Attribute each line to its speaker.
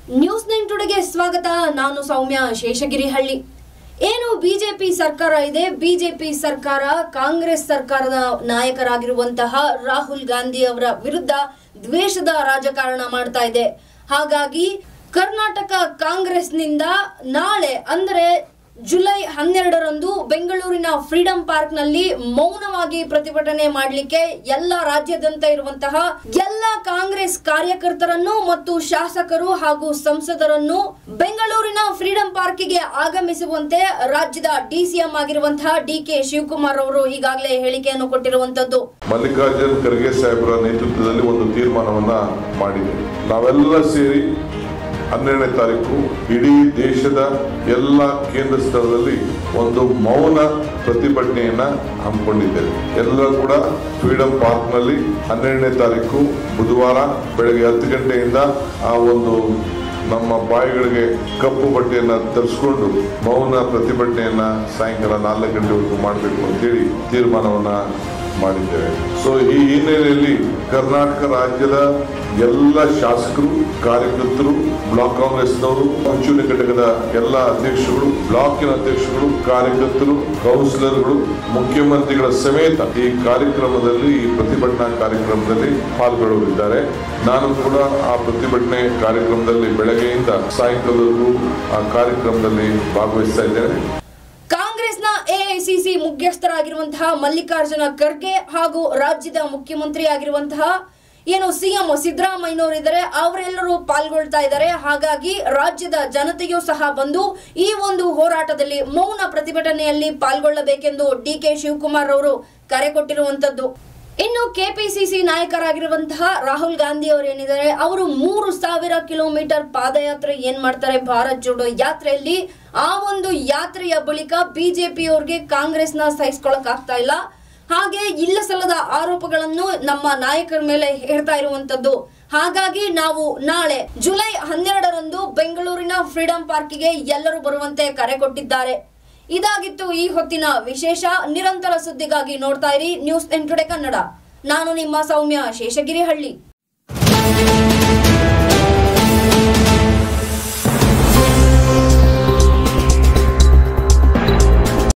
Speaker 1: news nine ಟುಡೆಗೆ ಸ್ವಾಗತ ನಾನು ಸೌಮ್ಯ ಶೇಷಗಿರಿಹಳ್ಳಿ ಏನು ಬಿಜೆಪಿ ಸರ್ಕಾರ ಇದೆ ಬಿಜೆಪಿ ಸರ್ಕಾರ ಕಾಂಗ್ರೆಸ್ ಸರ್ಕಾರದ ನಾಯಕರಾಗಿರುವಂತಹ ರಾಹುಲ್ ಗಾಂಧಿ ಅವರ ವಿರುದ್ಧ ದ್ವೇಷದ ರಾಜಕಾರಣ ಮಾಡ್ತಾ ಇದೆ ಹಾಗಾಗಿ ಕರ್ನಾಟಕ ಕಾಂಗ್ರೆಸ್ನಿಂದ ನಾಳೆ ಅಂದರೆ ಜುಲೈ ಹನ್ನೆರಡರಂದು ಬೆಂಗಳೂರಿನ ಫ್ರೀಡಂ ಪಾರ್ಕ್ ನಲ್ಲಿ ಮೌನವಾಗಿ ಪ್ರತಿಭಟನೆ ಮಾಡಲಿಕ್ಕೆ ಎಲ್ಲ ರಾಜ್ಯಾದ್ಯಂತ ಇರುವಂತಹ ಎಲ್ಲ ಕಾಂಗ್ರೆಸ್ ಕಾರ್ಯಕರ್ತರನ್ನು ಮತ್ತು ಶಾಸಕರು ಹಾಗೂ ಸಂಸದರನ್ನು ಬೆಂಗಳೂರಿನ ಫ್ರೀಡಂ ಪಾರ್ಕಿಗೆ ಆಗಮಿಸುವಂತೆ ರಾಜ್ಯದ ಡಿಸಿಎಂ ಆಗಿರುವಂತಹ ಡಿ ಕೆ ಶಿವಕುಮಾರ್ ಅವರು ಈಗಾಗಲೇ ಹೇಳಿಕೆಯನ್ನು ಕೊಟ್ಟಿರುವಂತದ್ದು
Speaker 2: ಮಲ್ಲಿಕಾರ್ಜುನ್ ಖರ್ಗೆ ಸಾಹೇಬರ ನೇತೃತ್ವದಲ್ಲಿ ಒಂದು ತೀರ್ಮಾನವನ್ನ ಮಾಡಿದೆ ನಾವೆಲ್ಲ ಸೇರಿ ಹನ್ನೆರಡನೇ ತಾರೀಕು ಇಡೀ ದೇಶದ ಎಲ್ಲ ಕೇಂದ್ರ ಸ್ಥಳದಲ್ಲಿ ಒಂದು ಮೌನ ಪ್ರತಿಭಟನೆಯನ್ನ ಹಮ್ಮಿಕೊಂಡಿದ್ದೇವೆ ಎಲ್ಲರೂ ಕೂಡ ಫ್ರೀಡಂ ಪಾರ್ಕ್ ನಲ್ಲಿ ಹನ್ನೆರಡನೇ ತಾರೀಕು ಬುಧವಾರ ಬೆಳಗ್ಗೆ ಹತ್ತು ಗಂಟೆಯಿಂದ ಆ ಒಂದು ನಮ್ಮ ಬಾಯಿಗಳಿಗೆ ಕಪ್ಪು ಬಟ್ಟೆಯನ್ನ ಧರಿಸ್ಕೊಂಡು ಮೌನ ಪ್ರತಿಭಟನೆಯನ್ನ ಸಾಯಂಕಾಲ ನಾಲ್ಕು ಗಂಟೆವರೆಗೂ ಮಾಡಬೇಕು ಅಂತೇಳಿ ತೀರ್ಮಾನವನ್ನ ಮಾಡಿದ್ದೇವೆ ಸೊ ಈ ಹಿನ್ನೆಲೆಯಲ್ಲಿ ಕರ್ನಾಟಕ ರಾಜ್ಯದ ಎಲ್ಲ ಶಾಸಕರು ಕಾರ್ಯಕರ್ತರು ಬ್ಲಾಕ್ ಕಾಂಗ್ರೆಸ್ನವರು ಮುಂಚೂಣಿ ಘಟಕದ ಎಲ್ಲ ಅಧ್ಯಕ್ಷರುಗಳು ಬ್ಲಾಕಿನ ಅಧ್ಯಕ್ಷರುಗಳು ಕಾರ್ಯಕರ್ತರು ಕೌನ್ಸಿಲರ್ಗಳು ಮುಖ್ಯಮಂತ್ರಿಗಳ ಸಮೇತ ಈ ಕಾರ್ಯಕ್ರಮದಲ್ಲಿ ಈ ಪ್ರತಿಭಟನಾ ಕಾರ್ಯಕ್ರಮದಲ್ಲಿ ಪಾಲ್ಗೊಳ್ಳಲಿದ್ದಾರೆ ನಾನು ಕೂಡ ಆ ಪ್ರತಿಭಟನೆ ಕಾರ್ಯಕ್ರಮದಲ್ಲಿ ಬೆಳಗ್ಗೆಯಿಂದ ಸಾಯಂಕಾಲದವರೆಗೂ ಆ ಕಾರ್ಯಕ್ರಮದಲ್ಲಿ ಭಾಗವಹಿಸ್ತಾ ಇದ್ದೇನೆ
Speaker 1: ಕಾಂಗ್ರೆಸ್ನ ಎಐಸಿಸಿ ಮುಖ್ಯಸ್ಥರಾಗಿರುವಂತಹ ಮಲ್ಲಿಕಾರ್ಜುನ ಖರ್ಗೆ ಹಾಗೂ ರಾಜ್ಯದ ಮುಖ್ಯಮಂತ್ರಿ ಆಗಿರುವಂತಹ ಏನು ಸಿಎಂ ಸಿದ್ದರಾಮಯ್ಯನವರು ಇದ್ದಾರೆ ಅವರೆಲ್ಲರೂ ಪಾಲ್ಗೊಳ್ತಾ ಇದ್ದಾರೆ ಹಾಗಾಗಿ ರಾಜ್ಯದ ಜನತೆಯೂ ಸಹ ಬಂದು ಈ ಒಂದು ಹೋರಾಟದಲ್ಲಿ ಮೌನ ಪ್ರತಿಭಟನೆಯಲ್ಲಿ ಪಾಲ್ಗೊಳ್ಳಬೇಕೆಂದು ಡಿ ಕೆ ಶಿವಕುಮಾರ್ ಅವರು ಕರೆ ಕೊಟ್ಟಿರುವಂತದ್ದು ಇನ್ನು ಕೆಪಿಸಿಸಿ ನಾಯಕರಾಗಿರುವಂತಹ ರಾಹುಲ್ ಗಾಂಧಿ ಅವರು ಏನಿದ್ದಾರೆ ಅವರು ಮೂರು ಸಾವಿರ ಕಿಲೋಮೀಟರ್ ಪಾದಯಾತ್ರೆ ಏನ್ ಮಾಡ್ತಾರೆ ಭಾರತ್ ಜೋಡೋ ಯಾತ್ರೆಯಲ್ಲಿ ಆ ಒಂದು ಯಾತ್ರೆಯ ಬಳಿಕ ಬಿಜೆಪಿಯವ್ರಿಗೆ ಕಾಂಗ್ರೆಸ್ನ ಸಹಿಸ್ಕೊಳಕ್ ಆಗ್ತಾ ಇಲ್ಲ ಹಾಗೆ ಇಲ್ಲ ಸಲ್ಲದ ಆರೋಪಗಳನ್ನು ನಮ್ಮ ನಾಯಕರ ಮೇಲೆ ಹೇಳ್ತಾ ಇರುವಂತದ್ದು ಹಾಗಾಗಿ ನಾವು ನಾಳೆ ಜುಲೈ ಹನ್ನೆರಡರಂದು ಬೆಂಗಳೂರಿನ ಫ್ರೀಡಂ ಪಾರ್ಕಿಗೆ ಎಲ್ಲರೂ ಬರುವಂತೆ ಕರೆ ಕೊಟ್ಟಿದ್ದಾರೆ ಇದಾಗಿತ್ತು ಈ ಹೊತ್ತಿನ ವಿಶೇಷ ನಿರಂತರ ಸುದ್ದಿಗಾಗಿ ನೋಡ್ತಾ ಇರಿ ನ್ಯೂಸ್ ಎಂಟುಡೆ ಕನ್ನಡ ನಾನು ನಿಮ್ಮ ಸೌಮ್ಯ ಶೇಷಗಿರಿಹಳ್ಳಿ